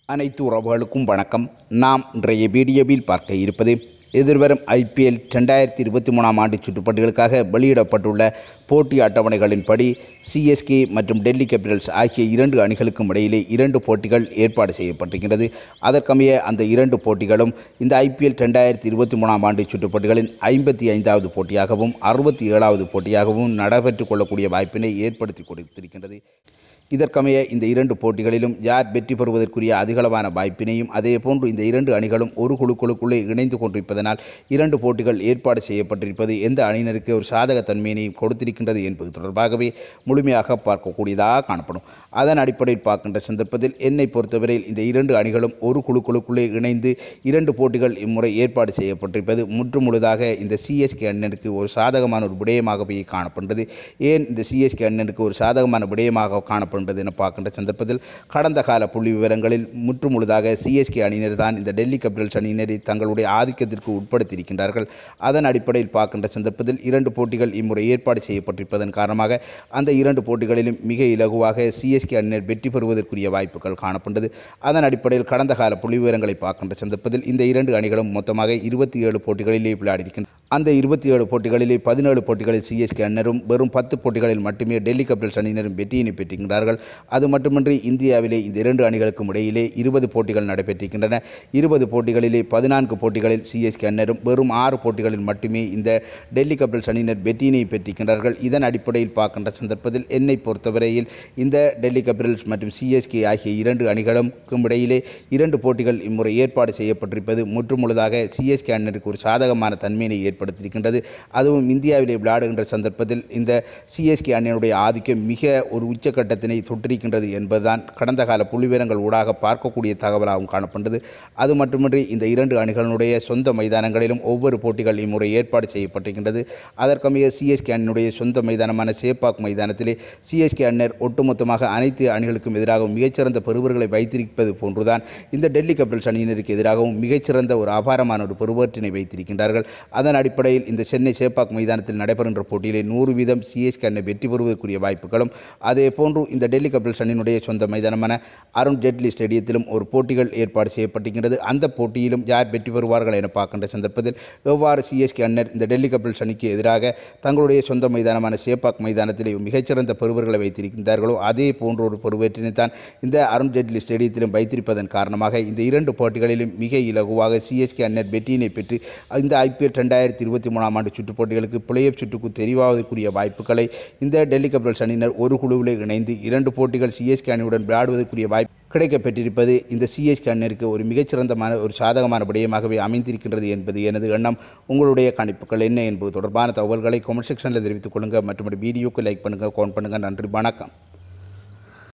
அனைத்து உறவுகளுக்கும் வணக்கம் நாம் இன்றைய வீடியோவில் பார்க்க இருப்பது எதிர்வரும் ஐபிஎல் ரெண்டாயிரத்தி இருபத்தி மூணாம் ஆண்டு சுற்றுப்பட்டிகளுக்காக வெளியிடப்பட்டுள்ள போட்டி அட்டவணைகளின்படி சிஎஸ்கே மற்றும் டெல்லி கேபிட்டல்ஸ் ஆகிய இரண்டு அணிகளுக்கும் இடையிலே இரண்டு போட்டிகள் ஏற்பாடு செய்யப்பட்டிருக்கிறது அதற்கமைய அந்த இரண்டு போட்டிகளும் இந்த ஐபிஎல் ரெண்டாயிரத்தி இருபத்தி மூணாம் ஆண்டு சுற்றுப்பட்டிகளின் ஐம்பத்தி ஐந்தாவது போட்டியாகவும் அறுபத்தி ஏழாவது போட்டியாகவும் நடைபெற்றுக் கொள்ளக்கூடிய வாய்ப்பினை ஏற்படுத்தி கொடுத்திருக்கின்றது இதற்கமைய இந்த இரண்டு போட்டிகளிலும் யார் வெற்றி பெறுவதற்குரிய அதிகளவான வாய்ப்பினையும் அதே போன்று இந்த இரண்டு அணிகளும் ஒரு குழுக்களுக்குள்ளே இணைந்து கொண்டிருப்பதனால் இரண்டு போட்டிகள் ஏற்பாடு செய்யப்பட்டிருப்பது எந்த அணியினருக்கு ஒரு சாதக தன்மையினையும் கொடுத்திருக்கின்றது என்பது தொடர்பாகவே முழுமையாக பார்க்கக்கூடியதாக காணப்படும் அதன் அடிப்படையில் பார்க்கின்ற சந்தர்ப்பத்தில் என்னை பொறுத்தவரையில் இந்த இரண்டு அணிகளும் ஒரு குழுக்களுக்குள்ளே இணைந்து இரண்டு போட்டிகள் இம்முறை ஏற்பாடு செய்யப்பட்டிருப்பது முற்று முழுதாக இந்த சிஎஸ்கே அணியினருக்கு ஒரு சாதகமான ஒரு விடயமாகவே காணப்படுகிறது ஏன் இந்த சிஎஸ்கே அணியினருக்கு ஒரு சாதகமான விடயமாக காணப்படுகிறது என பார்க்கின்ற சந்தர்ப்பத்தில் கடந்த கால புள்ளி விவரங்களில் முற்று முழுதாக சிஎஸ்கே அணியினர் தான் இந்த டெல்லி கேபிட்டல்ஸ் அணியினரை தங்களுடைய ஆதிக்கத்திற்கு உட்படுத்தியிருக்கின்றார்கள் அதன் அடிப்படையில் பார்க்கின்ற சந்தர்ப்பத்தில் இரண்டு போட்டிகள் இம்முறை ஏற்பாடு செய்யப்பட்டிருப்பதன் காரணமாக அந்த இரண்டு போட்டிகளிலும் மிக இலகுவாக சிஎஸ்கே அணியினர் வெற்றி பெறுவதற்குரிய வாய்ப்புகள் காணப்பட்டது அதன் அடிப்படையில் கடந்த கால புள்ளி விவரங்களை பார்க்கின்ற சந்தர்ப்பத்தில் இந்த இரண்டு அணிகளும் மொத்தமாக இருபத்தி ஏழு போட்டிகளிலே விளையாடியிருக்கின்றன அந்த இருபத்தி ஏழு போட்டிகளிலே பதினேழு போட்டிகளில் சிஎஸ்கே அணியினரும் வெறும் பத்து போட்டிகளில் மட்டுமே டெல்லி கேபிட்டல்ஸ் அணியினரும் வெற்றியினை பெற்றிருக்கிறார்கள் அது மட்டுமின்றி இந்தியாவிலே இந்த இரண்டு அணிகளுக்கும் இடையிலே இருபது போட்டிகள் நடைபெற்றிருக்கின்றன இருபது போட்டிகளிலே பதினான்கு போட்டிகளில் சிஎஸ்கே அணியினரும் வெறும் ஆறு போட்டிகளில் மட்டுமே இந்த டெல்லி கேபிட்டல்ஸ் அணியினர் வெற்றியினை பெற்றிருக்கிறார்கள் இதன் அடிப்படையில் பார்க்கின்ற சந்தர்ப்பத்தில் என்னை பொறுத்தவரையில் இந்த டெல்லி கேபிட்டல்ஸ் மற்றும் சிஎஸ்கே ஆகிய இரண்டு அணிகளுக்கும் இடையிலே இரண்டு போட்டிகள் இம்முறை ஏற்பாடு செய்யப்பட்டிருப்பது முற்றுமுழுதாக சிஎஸ்கே அணியினருக்கு ஒரு சாதகமான தன்மையினை ஏற்படுத்தியிருக்கின்றது அதுவும் இந்தியாவிலே விளையாடுகின்ற சந்தர்ப்பத்தில் இந்த சிஎஸ்கே அணியினுடைய ஆதிக்கம் மிக ஒரு உச்சக்கட்டத்தினை தொட்டிருக்கின்றது என்பதுதான் கடந்த கால புள்ளிவிவரங்கள் ஊடாக பார்க்கக்கூடிய தகவலாகவும் காணப்பட்டது அது மட்டுமின்றி இந்த இரண்டு அணிகளினுடைய சொந்த மைதானங்களிலும் ஒவ்வொரு போட்டிகள் இம்முறை ஏற்பாடு செய்யப்பட்டிருக்கின்றது அதற்கமைய சிஎஸ்கே அணியினுடைய சொந்த மைதானமான சேப்பாக் மைதானத்திலே சிஎஸ்கே அணியினர் ஒட்டுமொத்தமாக அனைத்து அணிகளுக்கும் எதிராக மிகச்சிறந்த பெறுவர்களை வைத்திருப்பது போன்றுதான் இந்த டெல்லி கேபிட்டல்ஸ் அணியினருக்கு எதிராகவும் மிகச்சிறந்த ஒரு அபாரமான ஒரு பெறுவற்றினை வைத்திருக்கின்றார்கள் அதன் அடிப்படையில் இந்த சென்னை சேப்பாக் மைதானத்தில் நடைபெறுகின்ற போட்டியிலே நூறு வீதம் சிஎஸ்கே அணி வெற்றி பெறுவதற்குரிய வாய்ப்புகளும் அதே போன்று இந்த டெல்லி கேபிட்டல்ஸ் அணியினுடைய சொந்த மைதானமான அருண் ஜேட்லி ஸ்டேடியத்திலும் ஒரு போட்டிகள் ஏற்பாடு செய்யப்பட்டிருக்கிறது அந்த போட்டியிலும் யார் வெற்றி பெறுவார்கள் என பார்க்கின்ற சந்தர்ப்பத்தில் எவ்வாறு சிஎஸ்கே அணியினர் இந்த டெல்லி கேபிட்டல்ஸ் அணிக்கு எதிராக தங்களுடைய சொந்த மைதானமான சேப்பாக் மைதானத்திலே மிகச்சிறந்த பெறுவர்களை வைத்திருக்கின்றார்களோ அதே போன்ற ஒரு பெறுவேற்றினை தான் இந்த அருண் ஜேட்லி ஸ்டேடியத்திலும் வைத்திருப்பதன் காரணமாக இந்த இரண்டு போட்டிகளிலும் மிக இலகுவாக சிஎஸ்கே அணியினர் வெற்றியினை பெற்று இந்த ஐபிஎல் ரெண்டாயிரத்தி இருபத்தி மூணாம் ஆண்டு சுற்றுப் போட்டிகளுக்கு பிளே ஆஃப் சுற்றுக்கு தெரிவாவதற்குரிய வாய்ப்புகளை இந்த டெல்லி கேபிட்டல்ஸ் அணியினர் ஒரு குழுவில் இணைந்து இரண்டு போட்டிகள் சிஎஸ்கே அணியுடன் விளையாடுவதற்குரிய வாய்ப்பு கிடைக்கப்பெற்றிருப்பது இந்த சிஎஸ்கே அணியினருக்கு ஒரு மிகச்சிறந்தமான ஒரு சாதகமான விடயமாகவே அமைந்திருக்கின்றது என்பது எனது எண்ணம் உங்களுடைய கணிப்புகள் என்ன என்பது தொடர்பான தகவல்களை கமெண்ட் செக்ஷனில் தெரிவித்துக் கொள்ளுங்கள் மற்றும் வீடியோக்கு லைக் பண்ணுங்கள் கவுண்ட் பண்ணுங்கள் நன்றி வணக்கம்